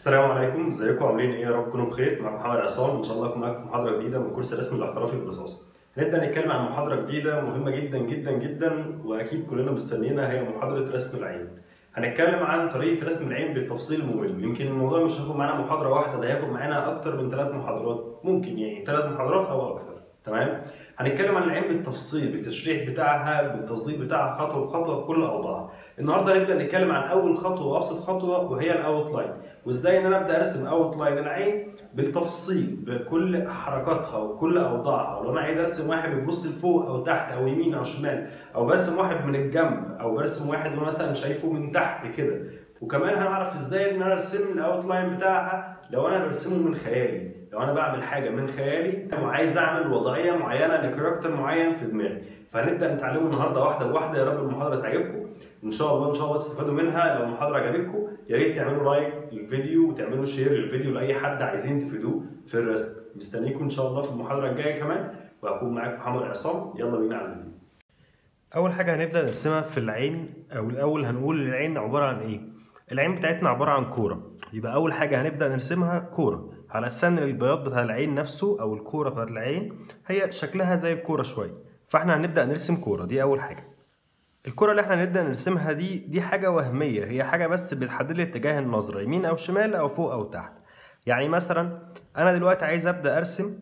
السلام عليكم ازيكم عاملين ايه يا رب تكونوا بخير معاكم محمد عصام ان شاء الله اكون معاكم في محاضره جديده من كورس الرسم الاحترافي بالرصاص هنبدا نتكلم عن محاضره جديده مهمه جدا جدا جدا واكيد كلنا مستنيينها هي محاضره رسم العين هنتكلم عن طريقه رسم العين بالتفصيل الممل يمكن الموضوع مش هياخد معانا محاضره واحده ده هياخد معانا اكتر من ثلاث محاضرات ممكن يعني ثلاث محاضرات او اكتر تمام هنتكلم عن العين بالتفصيل بالتشريح بتاعها بالتظبيط بتاعها خطوه بخطوه بكل اوضاعها النهارده هنبدا نتكلم عن اول خطوه وابسط خطوه وهي الاوت لاين وازاي ان انا ابدا ارسم اوت لاين العين بالتفصيل بكل حركاتها وكل اوضاعها ولو انا عايز ارسم واحد بيبص لفوق او تحت او يمين او شمال او برسم واحد من الجنب او برسم واحد مثلا شايفه من تحت كده وكمان هنعرف ازاي ان انا ارسم الاوت لاين بتاعها لو انا برسمه من خيالي لو انا بعمل حاجه من خيالي وعايز اعمل وضعيه معينه لكاركتر معين في دماغي فهنبدا نتعلمه النهارده واحده بواحده يا رب المحاضره تعجبكم ان شاء الله ان شاء الله تستفادوا منها لو المحاضره عجبتكم يا ريت تعملوا لايك للفيديو وتعملوا شير للفيديو لاي حد عايزين تفيدوه في الرسم مستنيكم ان شاء الله في المحاضره الجايه كمان وهكون معاكم محمد عصام يلا بينا على الفيديو اول حاجه هنبدا نرسمها في العين او الاول هنقول العين عباره عن ايه العين بتاعتنا عباره عن كوره يبقى اول حاجه هنبدا نرسمها كوره على اساس ان البياض بتاع العين نفسه او الكوره بتاعت العين هي شكلها زي الكوره شويه فاحنا هنبدا نرسم كوره دي اول حاجه الكرة اللي احنا هنبدأ نرسمها دي دي حاجة وهمية هي حاجة بس بتحدد لي اتجاه النظرة يمين أو شمال أو فوق أو تحت يعني مثلا أنا دلوقتي عايز أبدأ أرسم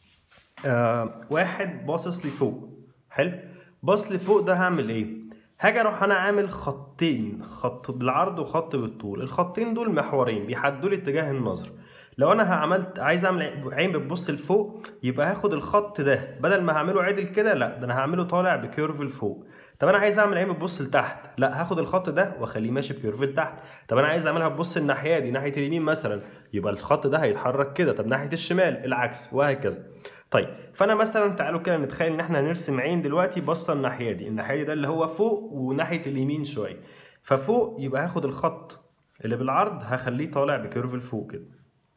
آه واحد باصص لفوق حلو باص لفوق ده هعمل إيه؟ هاجي أروح أنا عامل خطين خط بالعرض وخط بالطول الخطين دول محورين بيحددوا لي اتجاه النظر لو انا عملت عايز اعمل عين بتبص لفوق يبقى هاخد الخط ده بدل ما هعمله عدل كده لا ده انا هعمله طالع بكيرف لفوق طب انا عايز اعمل عين بتبص لتحت لا هاخد الخط ده واخليه ماشي بكيرف لتحت طب انا عايز اعملها بتبص الناحيه دي ناحيه اليمين مثلا يبقى الخط ده هيتحرك كده طب ناحيه الشمال العكس وهكذا طيب فانا مثلا تعالوا كده نتخيل ان احنا هنرسم عين دلوقتي باصه الناحيه دي الناحيه دي ده اللي هو فوق وناحيه اليمين شويه ففوق يبقى هاخد الخط اللي بالعرض هخليه طالع بكيرف لفوق كده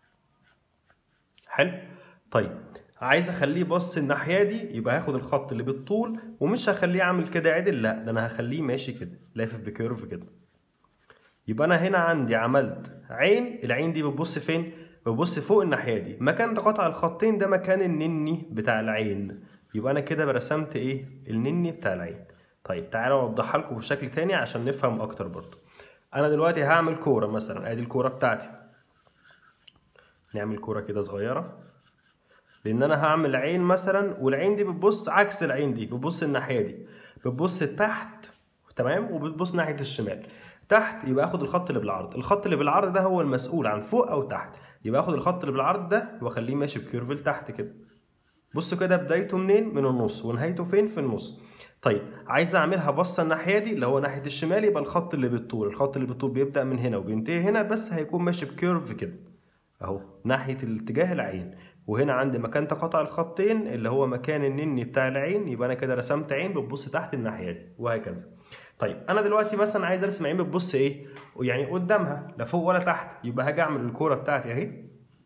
حلو طيب عايز اخليه بص الناحيه دي يبقى هاخد الخط اللي بالطول ومش هخليه عامل كده عدل لا ده انا هخليه ماشي كده لافف بكيرف كده يبقى انا هنا عندي عملت عين العين دي بتبص فين بتبص فوق الناحيه دي مكان تقاطع الخطين ده مكان النني بتاع العين يبقى انا كده برسمت ايه النني بتاع العين طيب تعالوا اوضحها لكم بشكل تاني عشان نفهم اكتر برضو انا دلوقتي هعمل كوره مثلا ادي الكوره بتاعتي نعمل كوره كده صغيره لان انا هعمل عين مثلا والعين دي بتبص عكس العين دي بتبص الناحيه دي بتبص تحت تمام وبتبص ناحيه الشمال تحت يبقى اخد الخط اللي بالعرض الخط اللي بالعرض ده هو المسؤول عن فوق او تحت يبقى اخد الخط اللي بالعرض ده واخليه ماشي بكيرف لتحت كده بصوا كده بدايته منين من النص ونهايته فين في النص طيب عايز اعملها بصه الناحيه دي اللي هو ناحيه الشمال يبقى الخط اللي بالطول الخط اللي بالطول بيبدا من هنا وبينتهي هنا بس هيكون ماشي بكيرف كده اهو ناحيه الاتجاه العين وهنا عندي مكان تقاطع الخطين اللي هو مكان النني بتاع العين يبقى انا كده رسمت عين بتبص تحت الناحيه دي وهكذا طيب انا دلوقتي مثلا عايز ارسم عين بتبص ايه يعني قدامها لا فوق ولا تحت يبقى هاجي اعمل الكوره بتاعتي اهي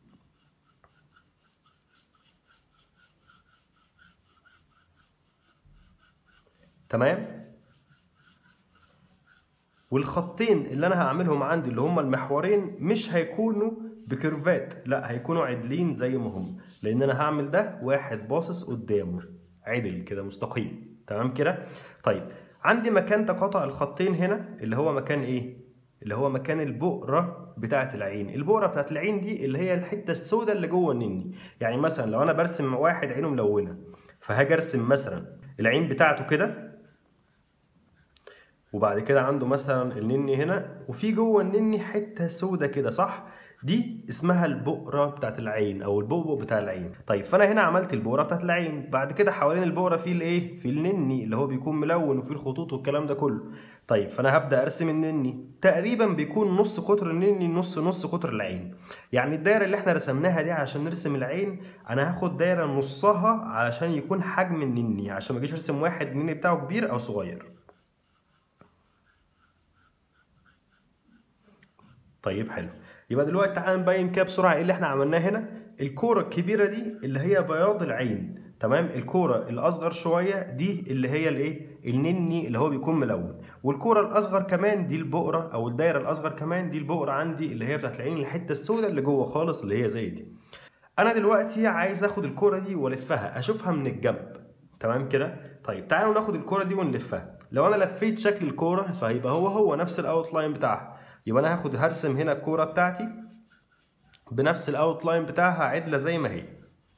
تمام والخطين اللي انا هعملهم عندي اللي هم المحورين مش هيكونوا بكيرفات لا هيكونوا عدلين زي ما هم لان انا هعمل ده واحد باصص قدامه عدل كده مستقيم تمام كده طيب عندي مكان تقاطع الخطين هنا اللي هو مكان ايه اللي هو مكان البؤره بتاعه العين البؤره بتاعه العين دي اللي هي الحته السوداء اللي جوه النني يعني مثلا لو انا برسم واحد عينه ملونه فهاجي ارسم مثلا العين بتاعته كده وبعد كده عنده مثلا النني هنا وفي جوه النني حته سودة كده صح دي اسمها البؤرة بتاعت العين او البؤبؤ بتاع العين طيب فانا هنا عملت البؤرة بتاعت العين بعد كده حوالين البؤرة في الايه في النني اللي هو بيكون ملون وفيه الخطوط والكلام ده كله طيب فانا هبدا ارسم النني تقريبا بيكون نص قطر النني نص نص قطر العين يعني الدايره اللي احنا رسمناها دي عشان نرسم العين انا هاخد دايره نصها علشان يكون حجم النني عشان ما اجيش ارسم واحد النني بتاعه كبير او صغير طيب حلو يبقى دلوقتي تعالى نبين كده بسرعه ايه اللي احنا عملناه هنا الكوره الكبيره دي اللي هي بياض العين تمام الكوره الاصغر شويه دي اللي هي الايه النني اللي هو بيكون ملون والكوره الاصغر كمان دي البقره او الدايره الاصغر كمان دي البقره عندي اللي هي بتاعت العين الحته السوداء اللي جوه خالص اللي هي زي دي انا دلوقتي عايز اخد الكوره دي والفها اشوفها من الجنب تمام كده طيب تعالوا ناخد الكوره دي ونلفها لو انا لفيت شكل الكوره فهيبقى هو هو نفس الاوت لاين بتاعها يبقى انا هاخد هرسم هنا الكوره بتاعتي بنفس الاوت لاين بتاعها عدله زي ما هي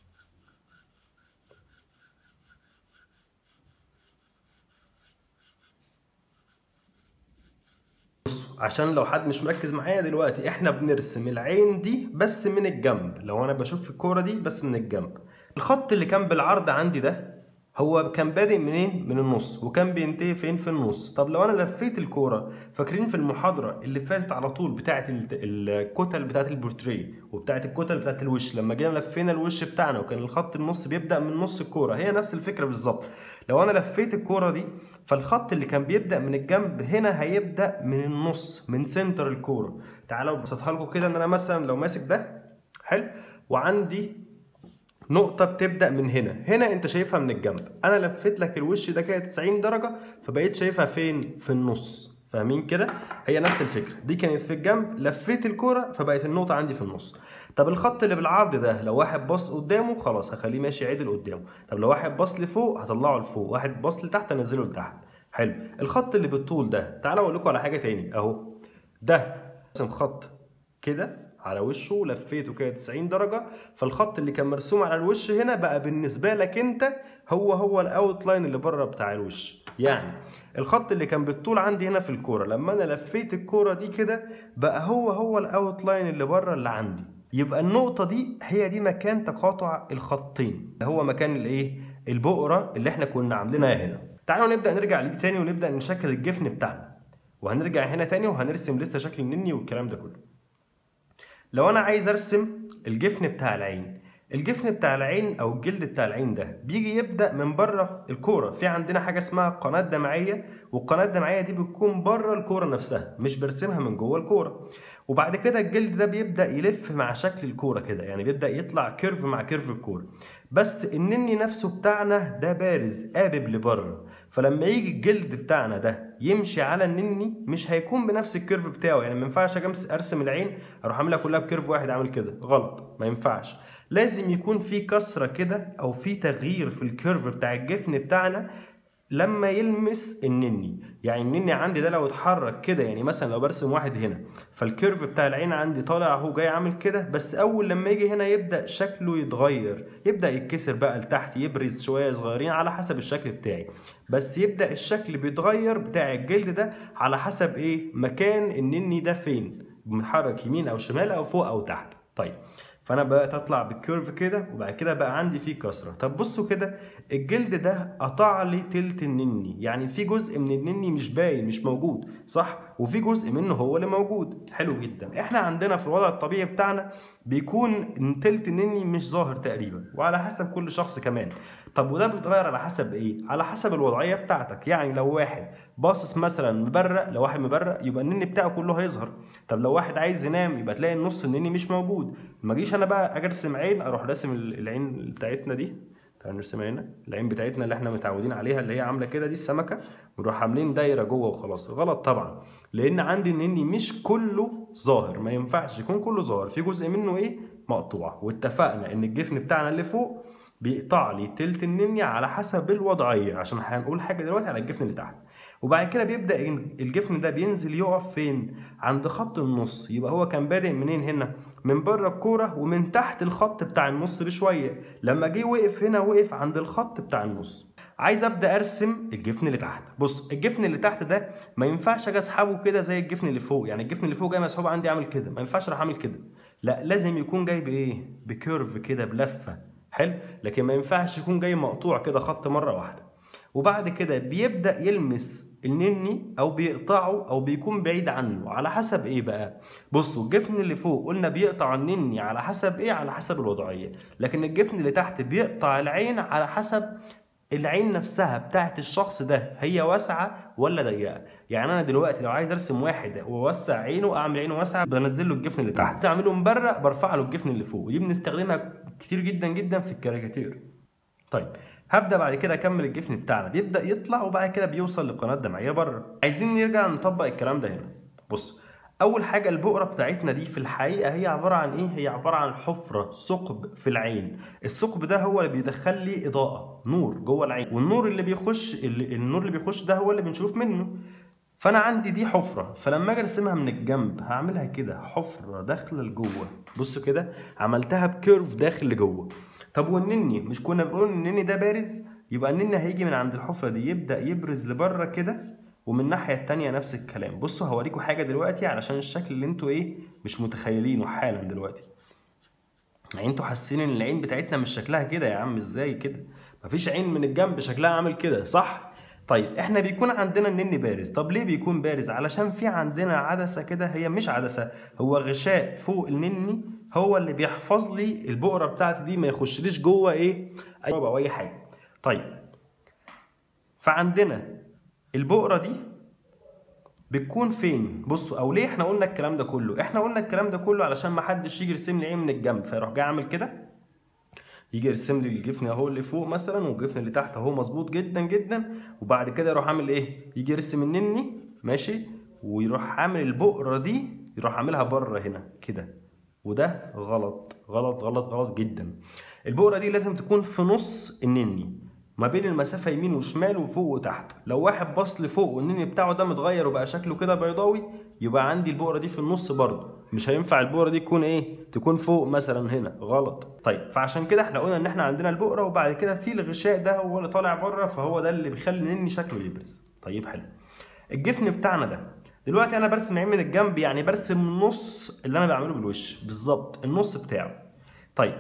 عشان لو حد مش مركز معايا دلوقتي احنا بنرسم العين دي بس من الجنب لو انا بشوف الكوره دي بس من الجنب الخط اللي كان بالعرض عندي ده هو كان بادئ منين؟ من النص وكان بينتهي فين؟ في النص طب لو انا لفيت الكوره فاكرين في المحاضره اللي فاتت على طول بتاعه الكتل بتاعه البورتريه وبتاعه الكتل بتاعه الوش لما جينا لفينا الوش بتاعنا وكان الخط النص بيبدا من نص الكوره هي نفس الفكره بالظبط لو انا لفيت الكوره دي فالخط اللي كان بيبدا من الجنب هنا هيبدا من النص من سنتر الكوره تعالوا ابسطها لكم كده ان انا مثلا لو ماسك ده حلو وعندي نقطة بتبدأ من هنا، هنا أنت شايفها من الجنب، أنا لفيت لك الوش ده كده 90 درجة فبقيت شايفها فين؟ في النص، فاهمين كده؟ هي نفس الفكرة، دي كانت في الجنب، لفيت الكورة فبقت النقطة عندي في النص. طب الخط اللي بالعرض ده لو واحد باص قدامه خلاص هخليه ماشي عدل قدامه، طب لو واحد باص لفوق هطلعه لفوق، واحد باص لتحت انزله لتحت. حلو، الخط اللي بالطول ده، تعالوا أقول لكم على حاجة تاني أهو. ده رسم خط كده على وشه لفيته كده 90 درجة فالخط اللي كان مرسوم على الوش هنا بقى بالنسبة لك انت هو هو الاوت لاين اللي بره بتاع الوش يعني الخط اللي كان بالطول عندي هنا في الكورة لما انا لفيت الكورة دي كده بقى هو هو الاوت لاين اللي بره اللي عندي يبقى النقطة دي هي دي مكان تقاطع الخطين هو مكان الايه البقرة اللي احنا كنا عاملينها هنا تعالوا نبدأ نرجع لدي تاني ونبدأ نشكل الجفن بتاعنا وهنرجع هنا تاني وهنرسم لسه شكل النني والكلام ده كله لو انا عايز ارسم الجفن بتاع العين الجفن بتاع العين او الجلد بتاع العين ده بيجي يبدا من بره الكوره في عندنا حاجه اسمها قناه دمعيه والقناه الدمعيه دي بتكون بره الكوره نفسها مش برسمها من جوه الكوره وبعد كده الجلد ده بيبدا يلف مع شكل الكوره كده يعني بيبدا يطلع كيرف مع كيرف الكوره بس النني نفسه بتاعنا ده بارز قابب لبره فلما يجي الجلد بتاعنا ده يمشي على النني مش هيكون بنفس الكيرف بتاعه يعني ما ينفعش اجي ارسم العين اروح اعملها كلها بكيرف واحد عامل كده غلط ما ينفعش لازم يكون في كسره كده او في تغيير في الكيرف بتاع الجفن بتاعنا لما يلمس النني يعني النني عندي ده لو اتحرك كده يعني مثلا لو برسم واحد هنا فالكيرف بتاع العين عندي طالع اهو جاي عامل كده بس اول لما يجي هنا يبدا شكله يتغير يبدا يتكسر بقى لتحت يبرز شويه صغيرين على حسب الشكل بتاعي بس يبدا الشكل بيتغير بتاع الجلد ده على حسب ايه مكان النني ده فين متحرك يمين او شمال او فوق او تحت طيب فانا بقيت اطلع بالكيرف كده وبعد كده بقى عندي فيه كسره طب بصوا كده الجلد ده قطع لي تلت النني يعني في جزء من النني مش باين مش موجود صح وفي جزء منه هو اللي موجود حلو جدا احنا عندنا في الوضع الطبيعي بتاعنا بيكون تلت النني مش ظاهر تقريبا وعلى حسب كل شخص كمان طب وده بيتغير على حسب ايه على حسب الوضعيه بتاعتك يعني لو واحد باصص مثلا مبرق لو واحد مبرق يبقى النني بتاعه كله هيظهر طب لو واحد عايز ينام يبقى تلاقي النص النني مش موجود ما اجيش انا بقى اجي ارسم عين اروح راسم العين بتاعتنا دي تعالوا نرسمها هنا العين بتاعتنا اللي احنا متعودين عليها اللي هي عامله كده دي السمكه ونروح عاملين دايره جوه وخلاص غلط طبعا لان عندي النني مش كله ظاهر ما ينفعش يكون كله ظاهر في جزء منه ايه مقطوع واتفقنا ان الجفن بتاعنا اللي فوق بيقطع لي تلت النني على حسب الوضعيه عشان هنقول حاجه دلوقتي على الجفن اللي تحت وبعد كده بيبدا الجفن ده بينزل يقف فين عند خط النص يبقى هو كان بادئ منين هنا من بره الكوره ومن تحت الخط بتاع النص بشويه لما جه وقف هنا وقف عند الخط بتاع النص عايز ابدا ارسم الجفن اللي تحت بص الجفن اللي تحت ده ما ينفعش اجي اسحبه كده زي الجفن اللي فوق يعني الجفن اللي فوق جاي مسحوب عندي عامل كده ما ينفعش اروح اعمل كده لا لازم يكون جاي بايه بكيرف كده بلفه حلو لكن ما ينفعش يكون جاي مقطوع كده خط مره واحده وبعد كده بيبدا يلمس النني او بيقطعه او بيكون بعيد عنه على حسب ايه بقى بصوا الجفن اللي فوق قلنا بيقطع النني على حسب ايه على حسب الوضعيه لكن الجفن اللي تحت بيقطع العين على حسب العين نفسها بتاعت الشخص ده هي واسعه ولا ضيقه يعني انا دلوقتي لو عايز ارسم واحد واوسع عينه اعمل عينه واسعه بنزل له الجفن اللي تحت اعمله مبرق برفع له الجفن اللي فوق ودي بنستخدمها كتير جدا جدا في الكاريكاتير طيب هبدا بعد كده اكمل الجفن بتاعنا بيبدا يطلع وبعد كده بيوصل لقناه دمعيه بره عايزين نرجع نطبق الكلام ده هنا بص اول حاجه البقره بتاعتنا دي في الحقيقه هي عباره عن ايه هي عباره عن حفره ثقب في العين الثقب ده هو اللي بيدخل لي اضاءه نور جوه العين والنور اللي بيخش اللي النور اللي بيخش ده هو اللي بنشوف منه فانا عندي دي حفره فلما اجي ارسمها من الجنب هعملها كده حفره داخله لجوه بصوا كده عملتها بكيرف داخل لجوه طب والنني مش كنا بنقول ان النني ده بارز يبقى النني هيجي من عند الحفره دي يبدا يبرز لبره كده ومن الناحيه التانية نفس الكلام بصوا هوريكم حاجه دلوقتي علشان الشكل اللي انتوا ايه مش متخيلينه حالا دلوقتي يعني انتوا حاسين ان العين بتاعتنا مش شكلها كده يا عم ازاي كده مفيش عين من الجنب شكلها عامل كده صح طيب احنا بيكون عندنا النني بارز طب ليه بيكون بارز علشان في عندنا عدسه كده هي مش عدسه هو غشاء فوق النني هو اللي بيحفظ لي البقره بتاعتي دي ما يخشليش جوه ايه اي او اي حاجه طيب فعندنا البقره دي بتكون فين بصوا او ليه احنا قلنا الكلام ده كله احنا قلنا الكلام ده كله علشان ما حدش يجي يرسم لي عين من الجنب فيروح جاي عامل كده يجي يرسم لي الجفن اهو اللي فوق مثلا والجفن اللي تحت اهو مظبوط جدا جدا وبعد كده يروح عامل ايه يجي يرسم النني ماشي ويروح عامل البقره دي يروح عاملها بره هنا كده وده غلط غلط غلط غلط جدا البقره دي لازم تكون في نص النني ما بين المسافه يمين وشمال وفوق وتحت لو واحد بص لفوق والنني بتاعه ده متغير وبقى شكله كده بيضاوي يبقى عندي البقره دي في النص برضه مش هينفع البقره دي تكون ايه تكون فوق مثلا هنا غلط طيب فعشان كده احنا قلنا ان احنا عندنا البقره وبعد كده في الغشاء ده هو اللي طالع بره فهو ده اللي بيخلي النني شكله يبرز طيب حلو الجفن بتاعنا ده دلوقتي انا برسم عين من الجنب يعني برسم نص اللي انا بعمله بالوش بالظبط النص بتاعه طيب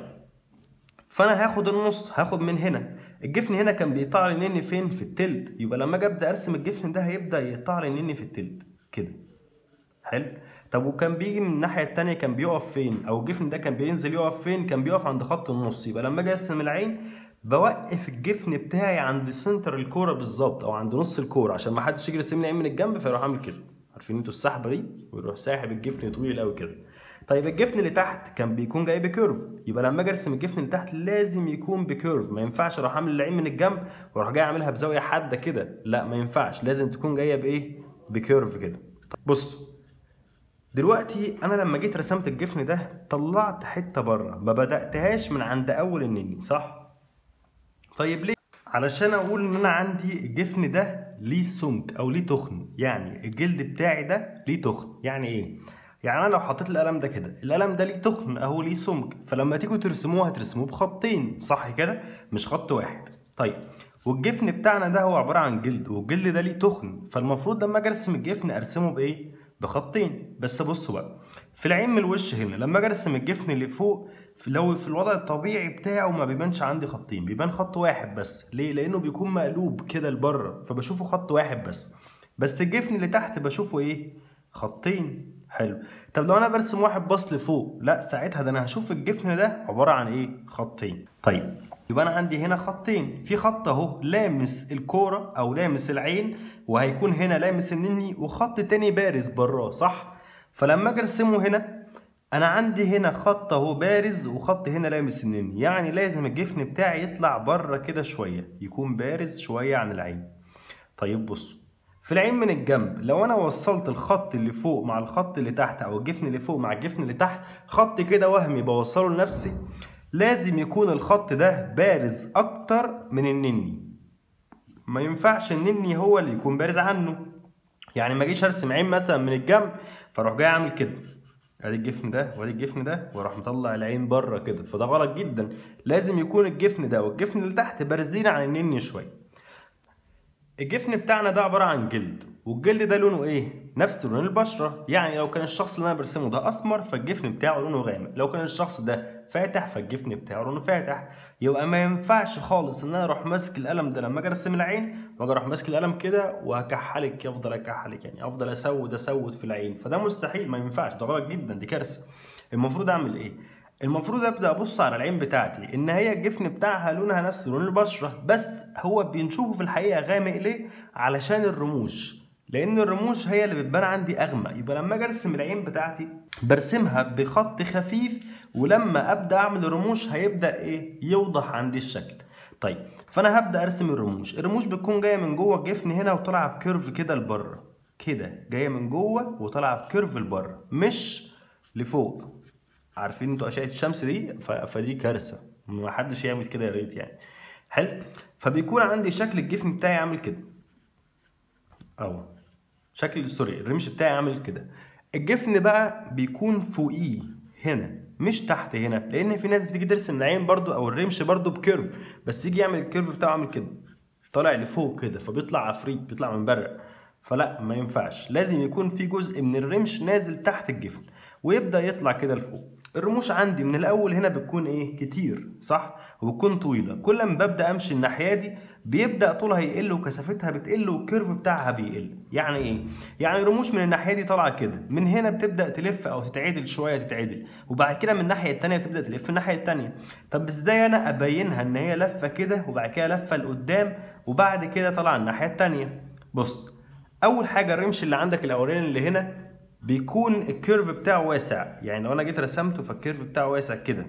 فانا هاخد النص هاخد من هنا الجفن هنا كان بيقطع لي النني فين في التلت يبقى لما اجي ابدا ارسم الجفن ده هيبدا يقطع لي النني في التلت كده حلو طب وكان بيجي من الناحيه التانية كان بيقف فين او الجفن ده كان بينزل يقف فين كان بيقف عند خط النص يبقى لما اجي ارسم العين بوقف الجفن بتاعي عند سنتر الكوره بالظبط او عند نص الكوره عشان ما حدش يجي يرسم لي عين من الجنب فيروح عامل كده عارفين انتوا السحبه دي ويروح ساحب الجفن طويل قوي كده طيب الجفن اللي تحت كان بيكون جاي بكيرف يبقى لما اجي ارسم الجفن اللي تحت لازم يكون بكيرف ما ينفعش اروح اعمل العين من الجنب واروح جاي اعملها بزاويه حاده كده لا ما ينفعش لازم تكون جايه بايه بكيرف كده طيب بص دلوقتي انا لما جيت رسمت الجفن ده طلعت حته بره ما بداتهاش من عند اول النني صح طيب ليه علشان اقول ان انا عندي الجفن ده ليه سمك او ليه تخن يعني الجلد بتاعي ده ليه تخن يعني ايه يعني انا لو حطيت القلم ده كده القلم ده ليه تخن اهو ليه سمك فلما تيجوا ترسموه هترسموه بخطين صح كده مش خط واحد طيب والجفن بتاعنا ده هو عباره عن جلد والجلد ده ليه تخن فالمفروض لما اجي ارسم الجفن ارسمه بايه بخطين بس بصوا بقى في العين من الوش هنا لما اجي ارسم الجفن اللي فوق في لو في الوضع الطبيعي بتاعه ما بيبانش عندي خطين بيبان خط واحد بس ليه لانه بيكون مقلوب كده لبره فبشوفه خط واحد بس بس الجفن اللي تحت بشوفه ايه خطين حلو طب لو انا برسم واحد باص لفوق لا ساعتها ده انا هشوف الجفن ده عباره عن ايه خطين طيب يبقى انا عندي هنا خطين في خط اهو لامس الكوره او لامس العين وهيكون هنا لامس النني وخط تاني بارز براه صح فلما اجي ارسمه هنا انا عندي هنا خط اهو بارز وخط هنا لامس النني يعني لازم الجفن بتاعي يطلع بره كده شويه يكون بارز شويه عن العين طيب بصوا في العين من الجنب لو انا وصلت الخط اللي فوق مع الخط اللي تحت او الجفن اللي فوق مع الجفن اللي تحت خط كده وهمي بوصله لنفسي لازم يكون الخط ده بارز اكتر من النني ما ينفعش النني هو اللي يكون بارز عنه يعني ما اجيش ارسم عين مثلا من الجنب فاروح جاي اعمل كده ادي الجفن ده وادي الجفن ده واروح مطلع العين بره كده فده غلط جدا لازم يكون الجفن ده والجفن اللي تحت بارزين عن النني شويه الجفن بتاعنا ده عباره عن جلد والجلد ده لونه ايه نفس لون البشره يعني لو كان الشخص اللي انا برسمه ده اسمر فالجفن بتاعه لونه غامق لو كان الشخص ده فاتح فالجفن بتاعه لونه فاتح يبقى ما ينفعش خالص ان انا اروح ماسك القلم ده لما اجي ارسم العين واجي اروح ماسك القلم كده وهكحلك يفضل اكحلك يعني افضل اسود اسود في العين فده مستحيل ما ينفعش ده غلط جدا دي كارثه المفروض اعمل ايه المفروض ابدا ابص على العين بتاعتي ان هي الجفن بتاعها لونها نفس لون البشره بس هو بنشوفه في الحقيقه غامق ليه علشان الرموش لان الرموش هي اللي بتبان عندي اغمق يبقى لما اجي ارسم العين بتاعتي برسمها بخط خفيف ولما ابدا اعمل الرموش هيبدا ايه يوضح عندي الشكل طيب فانا هبدا ارسم الرموش الرموش بتكون جايه من جوه الجفن هنا وطالعه بكيرف كده لبره كده جايه من جوه وطالعه بكيرف لبره مش لفوق عارفين انتوا اشعه الشمس دي ف... فدي كارثه ما حدش يعمل كده يا ريت يعني حلو فبيكون عندي شكل الجفن بتاعي عامل كده اهو شكل سوري الرمش بتاعي عامل كده الجفن بقى بيكون فوقيه هنا مش تحت هنا لان في ناس بتيجي ترسم العين برضو او الرمش برضو بكيرف بس يجي يعمل الكيرف بتاعه عامل كده طالع لفوق كده فبيطلع عفريت بيطلع من بره فلا ما ينفعش لازم يكون في جزء من الرمش نازل تحت الجفن ويبدا يطلع كده لفوق الرموش عندي من الاول هنا بتكون ايه كتير صح وبتكون طويله كل ما ببدا امشي الناحيه دي بيبدا طولها يقل وكثافتها بتقل والكيرف بتاعها بيقل يعني ايه يعني الرموش من الناحيه دي طالعه كده من هنا بتبدا تلف او تتعدل شويه تتعدل وبعد كده من الناحيه الثانيه بتبدا تلف الناحيه الثانيه طب ازاي انا ابينها ان هي لفه كده وبعد كده لفه لقدام وبعد كده طالعه الناحيه الثانيه بص اول حاجه الرمش اللي عندك الاولاني اللي هنا بيكون الكيرف بتاعه واسع يعني لو انا جيت رسمته فالكيرف بتاعه واسع كده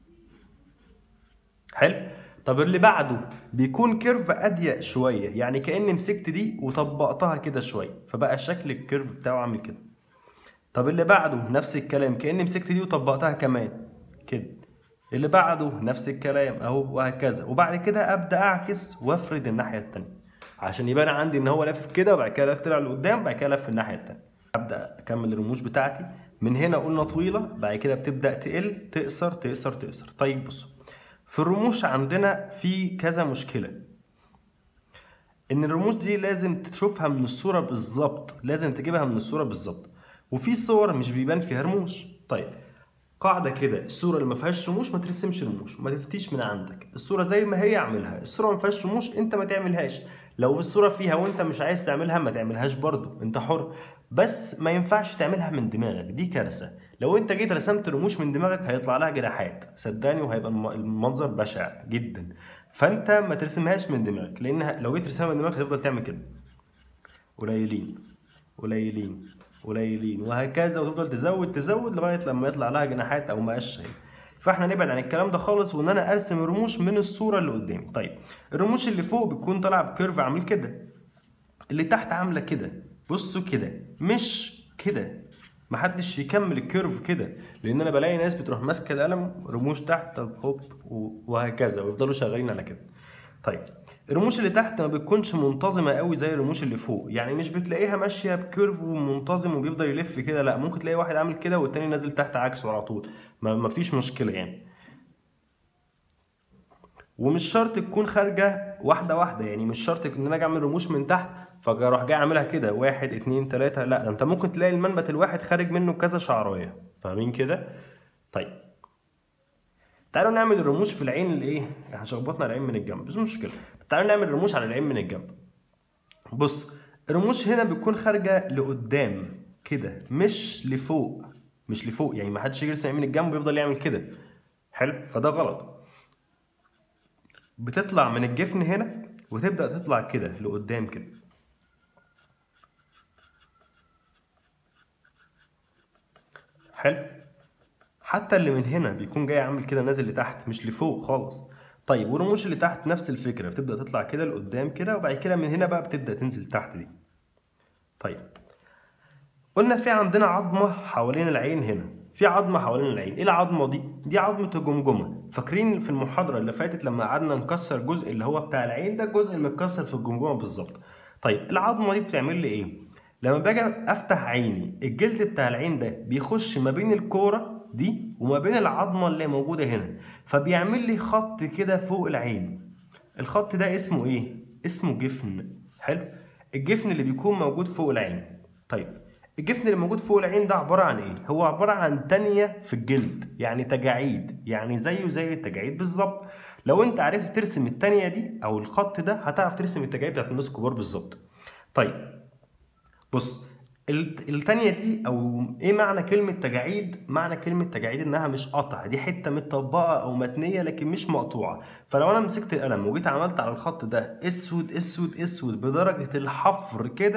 حلو طب اللي بعده بيكون كيرف اضيق شويه يعني كاني مسكت دي وطبقتها كده شويه فبقى شكل الكيرف بتاعه عامل كده طب اللي بعده نفس الكلام كاني مسكت دي وطبقتها كمان كده اللي بعده نفس الكلام اهو وهكذا وبعد كده ابدا اعكس وافرد الناحيه الثانيه عشان يبان عندي ان هو لف كده وبعد كده لف طلع لقدام بعد كده لف الناحيه الثانيه ابدا اكمل الرموش بتاعتي من هنا قلنا طويله بعد كده بتبدا تقل تقصر تقصر تقصر طيب بصوا في الرموش عندنا في كذا مشكله ان الرموش دي لازم تشوفها من الصوره بالظبط لازم تجيبها من الصوره بالظبط وفي صور مش بيبان فيها رموش طيب قاعدة كده الصورة اللي ما فيهاش رموش ما ترسمش رموش ما تفتيش من عندك الصورة زي ما هي اعملها الصورة ما فيهاش رموش انت ما تعملهاش لو الصورة فيها وانت مش عايز تعملها ما تعملهاش برضو انت حر بس ما ينفعش تعملها من دماغك دي كارثة لو انت جيت رسمت رموش من دماغك هيطلع لها جناحات صدقني وهيبقى المنظر بشع جدا فانت ما ترسمهاش من دماغك لان لو جيت ترسمها من دماغك هتفضل تعمل كده قليلين قليلين قليلين وهكذا وتفضل تزود تزود لغايه لما يطلع لها جناحات او مقشه فاحنا نبعد عن الكلام ده خالص وان انا ارسم الرموش من الصوره اللي قدامي طيب الرموش اللي فوق بتكون طالعه بكيرف عامل كده اللي تحت عامله كده بصوا كده مش كده محدش يكمل الكيرف كده لان انا بلاقي ناس بتروح ماسكه القلم رموش تحت طب هوب وهكذا ويفضلوا شغالين على كده طيب الرموش اللي تحت ما بتكونش منتظمه قوي زي الرموش اللي فوق يعني مش بتلاقيها ماشيه بكيرف ومنتظم وبيفضل يلف كده لا ممكن تلاقي واحد عامل كده والتاني نازل تحت عكسه على طول ما فيش مشكله يعني ومش شرط تكون خارجه واحده واحده يعني مش شرط ان انا اجي اعمل رموش من تحت فاروح جاي اعملها كده واحد اتنين تلاته لا انت ممكن تلاقي المنبت الواحد خارج منه كذا شعرايه فاهمين كده طيب تعالوا نعمل الرموش في العين الايه احنا شخبطنا العين من الجنب مش مشكله تعالوا نعمل رموش على العين من الجنب بص الرموش هنا بتكون خارجه لقدام كده مش لفوق مش لفوق يعني ما حدش يجي يرسم من الجنب ويفضل يعمل كده حلو فده غلط بتطلع من الجفن هنا وتبدا تطلع كده لقدام كده حلو حتى اللي من هنا بيكون جاي عامل كده نازل لتحت مش لفوق خالص طيب والرموش اللي تحت نفس الفكره بتبدا تطلع كده لقدام كده وبعد كده من هنا بقى بتبدا تنزل تحت دي طيب قلنا في عندنا عظمه حوالين العين هنا في عظمه حوالين العين ايه العظمه دي دي عظمه الجمجمه فاكرين في المحاضره اللي فاتت لما قعدنا نكسر جزء اللي هو بتاع العين ده الجزء المتكسر في الجمجمه بالظبط طيب العظمه دي بتعمل لي ايه لما باجي افتح عيني الجلد بتاع العين ده بيخش ما بين الكوره دي وما بين العظمه اللي موجوده هنا فبيعمل لي خط كده فوق العين الخط ده اسمه ايه اسمه جفن حلو الجفن اللي بيكون موجود فوق العين طيب الجفن اللي موجود فوق العين ده عباره عن ايه هو عباره عن تانية في الجلد يعني تجاعيد يعني زيه زي التجاعيد بالظبط لو انت عرفت ترسم التانية دي او الخط ده هتعرف ترسم التجاعيد بتاعت الناس الكبار بالظبط طيب بص التانية دي او ايه معنى كلمة تجاعيد؟ معنى كلمة تجاعيد انها مش قطع دي حتة متطبقة او متنية لكن مش مقطوعة فلو انا مسكت القلم وجيت عملت على الخط ده اسود اسود اسود بدرجة الحفر كده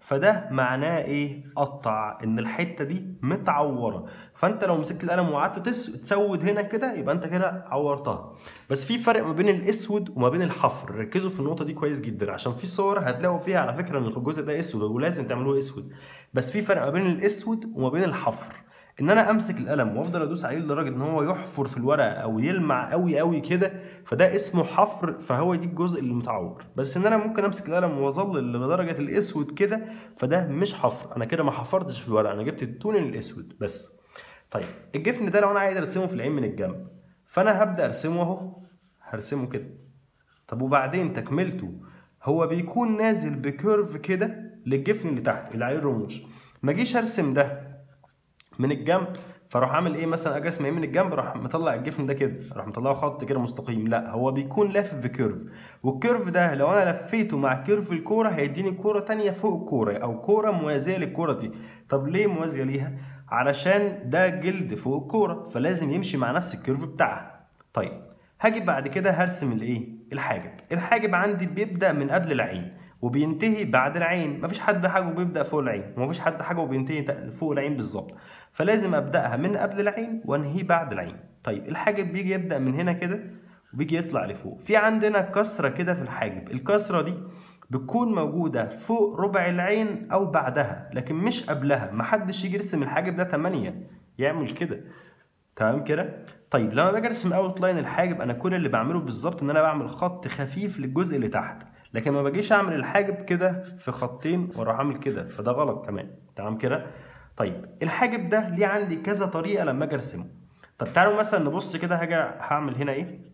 فده معناه ايه قطع ان الحته دي متعوره فانت لو مسكت القلم وقعدت تس- تسود هنا كده يبقى انت كده عورتها بس في فرق ما بين الاسود وما بين الحفر ركزوا في النقطه دي كويس جدا عشان في صور هتلاقوا فيها على فكره ان الجزء ده اسود ولازم تعملوه اسود بس في فرق ما بين الاسود وما بين الحفر ان انا امسك القلم وافضل ادوس عليه لدرجه ان هو يحفر في الورقه او يلمع قوي قوي كده فده اسمه حفر فهو دي الجزء اللي متعور بس ان انا ممكن امسك القلم واظلل لدرجه الاسود كده فده مش حفر انا كده ما حفرتش في الورقه انا جبت التون الاسود بس طيب الجفن ده لو انا عايز ارسمه في العين من الجنب فانا هبدا ارسمه اهو هرسمه كده طب وبعدين تكملته هو بيكون نازل بكيرف كده للجفن اللي تحت اللي عليه الرموش ما اجيش ارسم ده من الجنب فاروح عامل ايه مثلا اجي ارسم من الجنب اروح مطلع الجفن ده كده اروح مطلعه خط كده مستقيم لا هو بيكون لافف بكيرف والكيرف ده لو انا لفيته مع كيرف الكوره هيديني كوره تانية فوق الكوره او كوره موازيه للكوره دي طب ليه موازيه ليها علشان ده جلد فوق الكوره فلازم يمشي مع نفس الكيرف بتاعها طيب هاجي بعد كده هرسم الايه الحاجب الحاجب عندي بيبدا من قبل العين وبينتهي بعد العين مفيش حد حاجبه بيبدا فوق العين ومفيش حد حاجبه بينتهي تا- فوق العين بالظبط فلازم ابداها من قبل العين وانهيه بعد العين طيب الحاجب بيجي يبدا من هنا كده وبيجي يطلع لفوق في عندنا كسره كده في الحاجب الكسره دي بتكون موجودة فوق ربع العين أو بعدها لكن مش قبلها محدش يجي يرسم الحاجب ده 8 يعمل كده تمام كده طيب لما باجي ارسم اوت لاين الحاجب انا كل اللي بعمله بالظبط ان انا بعمل خط خفيف للجزء اللي تحت لكن ما باجيش اعمل الحاجب كده في خطين واروح اعمل كده فده غلط كمان تمام كده طيب الحاجب ده ليه عندي كذا طريقه لما اجي ارسمه طب تعالوا مثلا نبص كده هاجي هعمل هنا ايه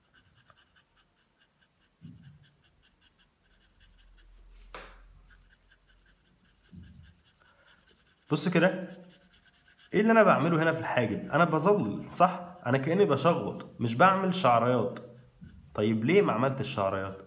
بص كده ايه اللي انا بعمله هنا في الحاجب انا بظلل صح انا كاني بشغط مش بعمل شعريات طيب ليه ما عملتش شعريات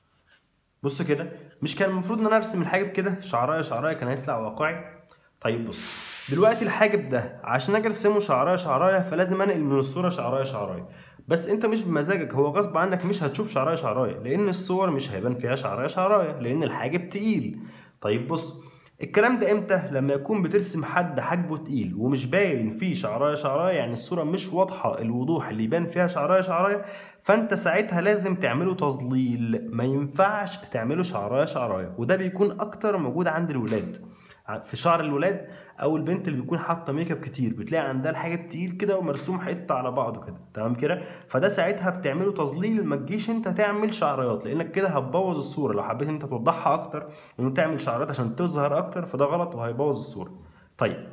بص كده مش كان المفروض ان انا ارسم الحاجب كده شعرايه شعرايه كان هيطلع واقعي طيب بص دلوقتي الحاجب ده عشان اجي ارسمه شعرايه شعرايه فلازم انقل من الصوره شعرايه شعرايه بس انت مش بمزاجك هو غصب عنك مش هتشوف شعرايه شعرايه لان الصور مش هيبان فيها شعرايه شعرايه لان الحاجب تقيل طيب بص الكلام ده امتى لما يكون بترسم حد حاجبه تقيل ومش باين فيه شعرايه شعرايه يعني الصوره مش واضحه الوضوح اللي يبان فيها شعرايه شعرايه فانت ساعتها لازم تعمله تظليل ما ينفعش تعمله شعرايه شعرايه وده بيكون اكتر موجود عند الولاد في شعر الولاد او البنت اللي بيكون حاطه ميك اب كتير بتلاقي عندها الحاجه تقيل كده ومرسوم حته على بعضه كده تمام كده فده ساعتها بتعمله تظليل ما تجيش انت تعمل شعريات لانك كده هتبوظ الصوره لو حبيت انت توضحها اكتر وان تعمل شعريات عشان تظهر اكتر فده غلط وهيبوظ الصوره طيب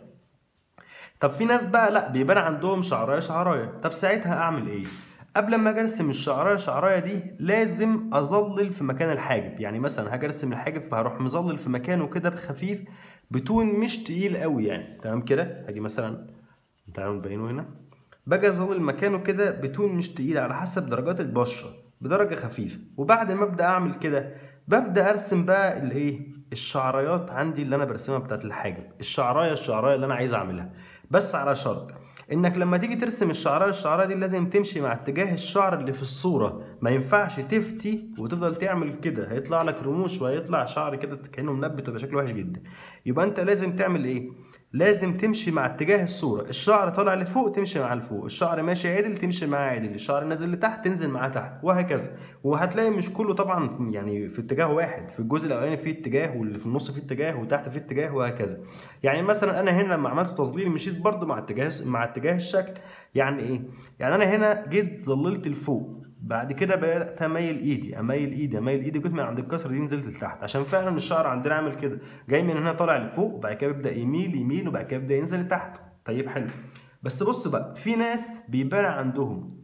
طب في ناس بقى لا بيبان عندهم شعرايه شعرايه طب ساعتها اعمل ايه قبل ما اجي ارسم الشعرايه شعرايه دي لازم اظلل في مكان الحاجب يعني مثلا هاجي ارسم الحاجب فهروح مظلل في مكانه كده بخفيف بتون مش تقيل قوي يعني تمام كده هاجي مثلا تعالوا نبينه هنا باجي اظلل مكانه كده بتون مش تقيل على حسب درجات البشره بدرجه خفيفه وبعد ما ابدا اعمل كده ببدا ارسم بقى الايه الشعريات عندي اللي انا برسمها بتاعت الحاجب الشعرايه الشعرايه اللي انا عايز اعملها بس على شرط انك لما تيجي ترسم الشعرايه الشعرايه دي لازم تمشي مع اتجاه الشعر اللي في الصوره ما ينفعش تفتي وتفضل تعمل كده هيطلع لك رموش وهيطلع شعر كده كانه منبت ويبقى شكله وحش جدا يبقى انت لازم تعمل ايه لازم تمشي مع اتجاه الصوره الشعر طالع لفوق تمشي معاه لفوق الشعر ماشي عدل تمشي معاه عدل الشعر نازل لتحت تنزل معاه تحت وهكذا وهتلاقي مش كله طبعا في يعني في اتجاه واحد في الجزء الاولاني فيه اتجاه واللي في النص فيه اتجاه وتحت فيه اتجاه وهكذا يعني مثلا انا هنا لما عملت تظليل مشيت برضو مع اتجاه مع اتجاه الشكل يعني ايه يعني انا هنا جيت ظللت لفوق بعد كده بدات اميل ايدي اميل ايدي اميل ايدي جيت من عند الكسره دي نزلت لتحت عشان فعلا الشعر عندنا عامل كده جاي من هنا طالع لفوق وبعد كده بيبدا يميل يميل وبعد كده يبدا ينزل لتحت طيب حلو بس بص بقى في ناس بيبان عندهم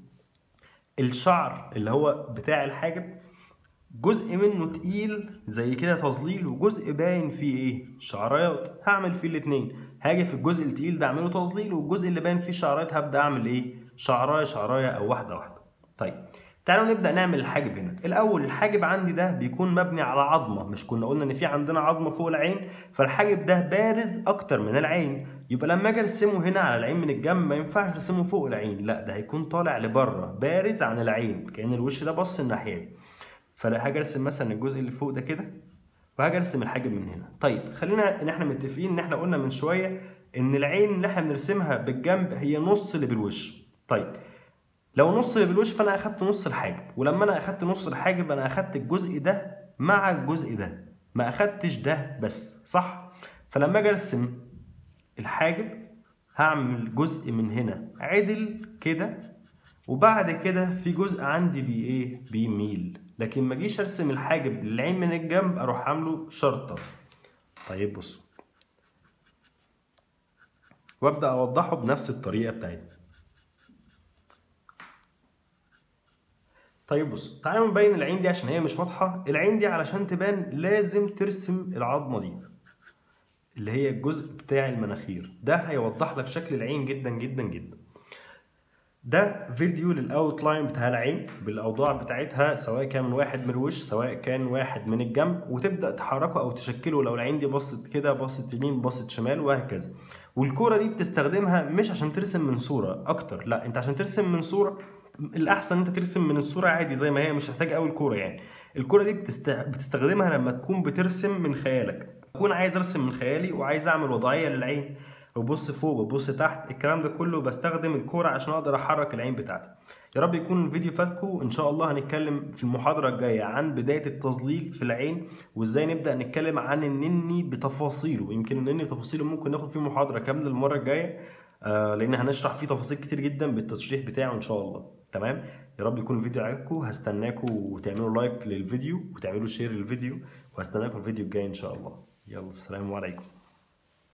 الشعر اللي هو بتاع الحاجب جزء منه تقيل زي كده تظليل وجزء باين فيه ايه شعريات هعمل فيه الاتنين هاجي في الجزء التقيل ده اعمله تظليل والجزء اللي باين فيه شعريات هبدا اعمل ايه شعرايه شعرايه او واحده واحده طيب تعالوا نبدا نعمل الحاجب هنا الاول الحاجب عندي ده بيكون مبني على عظمه مش كنا قلنا ان في عندنا عظمه فوق العين فالحاجب ده بارز اكتر من العين يبقى لما اجي ارسمه هنا على العين من الجنب ما ينفعش ارسمه فوق العين لا ده هيكون طالع لبره بارز عن العين كان الوش ده بص الناحيه دي فلا هاجي ارسم مثلا الجزء اللي فوق ده كده وهاجي ارسم الحاجب من هنا طيب خلينا ان احنا متفقين ان احنا قلنا من شويه ان العين اللي احنا بنرسمها بالجنب هي نص اللي بالوش طيب لو نص اللي بالوش فانا اخدت نص الحاجب ولما انا اخدت نص الحاجب انا اخدت الجزء ده مع الجزء ده ما اخدتش ده بس صح فلما اجي ارسم الحاجب هعمل جزء من هنا عدل كده وبعد كده في جزء عندي بي ايه بيميل لكن ما اجيش ارسم الحاجب للعين من الجنب اروح عامله شرطه طيب بصوا وابدا اوضحه بنفس الطريقه بتاعتنا طيب بص تعالوا نبين العين دي عشان هي مش واضحه العين دي علشان تبان لازم ترسم العظمه دي اللي هي الجزء بتاع المناخير ده هيوضح لك شكل العين جدا جدا جدا ده فيديو للاوتلاين بتاع العين بالاوضاع بتاعتها سواء كان من واحد من الوش سواء كان واحد من الجنب وتبدا تحركه او تشكله لو العين دي بصت كده بصت يمين بصت شمال وهكذا والكوره دي بتستخدمها مش عشان ترسم من صوره اكتر لا انت عشان ترسم من صوره الاحسن انت ترسم من الصوره عادي زي ما هي مش محتاج قوي الكوره يعني الكوره دي بتست... بتستخدمها لما تكون بترسم من خيالك اكون عايز ارسم من خيالي وعايز اعمل وضعيه للعين ببص فوق ببص تحت الكلام ده كله بستخدم الكوره عشان اقدر احرك العين بتاعتي يا رب يكون الفيديو فاتكم ان شاء الله هنتكلم في المحاضره الجايه عن بدايه التظليل في العين وازاي نبدا نتكلم عن النني بتفاصيله يمكن النني بتفاصيله ممكن ناخد فيه محاضره كامله المره الجايه آه لان هنشرح فيه تفاصيل كتير جدا بالتشريح بتاعه ان شاء الله تمام يا رب يكون الفيديو عجبكم هستناكم تعملوا لايك للفيديو وتعملوا شير للفيديو وهستناكم الفيديو الجاي ان شاء الله يلا السلام عليكم